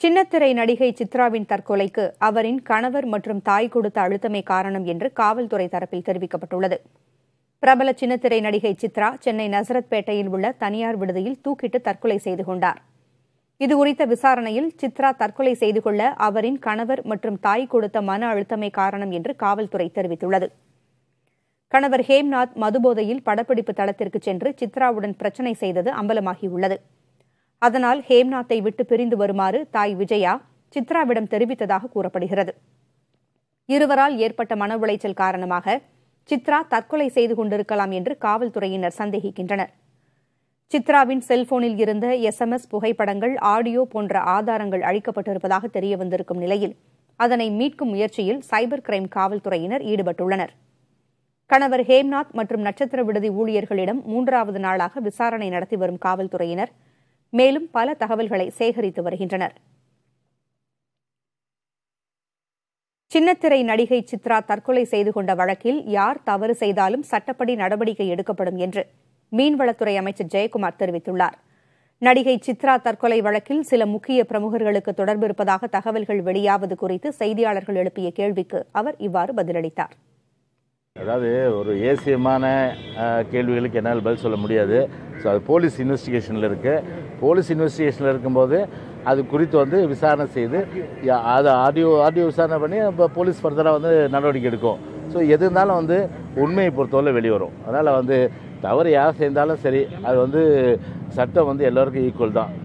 சின்னத்திரை நடிகை சித்ராவின் தற்கொலைக்கு அவரின் கணவர் மற்றும் தாய் கொடுத்த அழுத்தமே காரணம் என்று காவல்துறை தரப்பில் தெரிவிக்கப்பட்டுள்ளது பிரபல சின்னத்திரை நடிகை சித்ரா சென்னை நசரத்பேட்டையில் உள்ள தனியார் விடுதியில் தூக்கிட்டு தற்கொலை செய்து கொண்டார் இதுகுறித்த விசாரணையில் சித்ரா தற்கொலை செய்து கொள்ள அவரின் கணவர் மற்றும் தாய் கொடுத்த மன அழுத்தமே காரணம் என்று காவல்துறை தெரிவித்துள்ளது கணவர் ஹேம்நாத் மதுபோதையில் படப்பிடிப்பு தளத்திற்கு சென்று சித்ராவுடன் பிரச்சினை செய்தது அம்பலமாகியுள்ளது அதனால் ஹேம்நாத்தை விட்டு பிரிந்து வருமாறு தாய் விஜயா சித்ராவிடம் தெரிவித்ததாக கூறப்படுகிறது இருவரால் ஏற்பட்ட மன உளைச்சல் காரணமாக சித்ரா தற்கொலை செய்து கொண்டிருக்கலாம் என்று காவல்துறையினர் சந்தேகிக்கின்றனர் சித்ராவின் செல்போனில் இருந்த எஸ்எம்எஸ் புகைப்படங்கள் ஆடியோ போன்ற ஆதாரங்கள் அழிக்கப்பட்டிருப்பதாக தெரியவந்திருக்கும் நிலையில் அதனை மீட்கும் முயற்சியில் சைபர் கிரைம் காவல்துறையினர் ஈடுபட்டுள்ளனர் கணவர் ஹேம்நாத் மற்றும் நட்சத்திர விடுதி ஊழியர்களிடம் மூன்றாவது நாளாக விசாரணை நடத்தி வரும் காவல்துறையினர் மேலும் பல தகவல்களை சேகரித்து வருகின்றனர் சின்னத்திரை நடிகை சித்ரா தற்கொலை செய்து கொண்ட வழக்கில் யார் தவறு செய்தாலும் சட்டப்படி நடவடிக்கை எடுக்கப்படும் என்று மீன்வளத்துறை அமைச்சர் ஜெயக்குமார் தெரிவித்துள்ளார் நடிகை சித்ரா தற்கொலை வழக்கில் சில முக்கிய பிரமுகர்களுக்கு தொடர்பு இருப்பதாக தகவல்கள் வெளியாவது குறித்து செய்தியாளர்கள் எழுப்பிய கேள்விக்கு அவர் இவ்வாறு பதிலளித்தார் அதாவது ஒரு ஏசியமான அஹ், கேள்விகளுக்கு என்னால் பதில் சொல்ல முடியாது ஸோ அது போலீஸ் இன்வெஸ்டிகேஷனில் இருக்குது போலீஸ் இன்வெஸ்டிகேஷனில் இருக்கும்போது அது குறித்து வந்து விசாரணை செய்து யா- அது ஆடியோ ஆடியோ விசாரணை பண்ணி இப்போ போலீஸ் ஃபர்தராக வந்து நடவடிக்கை எடுக்கும் ஸோ எது இருந்தாலும் வந்து உண்மையை பொறுத்தவரை வெளிவரும் அதனால் வந்து தவறு யார் செய்தாலும் சரி அது வந்து சட்டம் வந்து எல்லோருக்கும் ஈக்குவல் தான்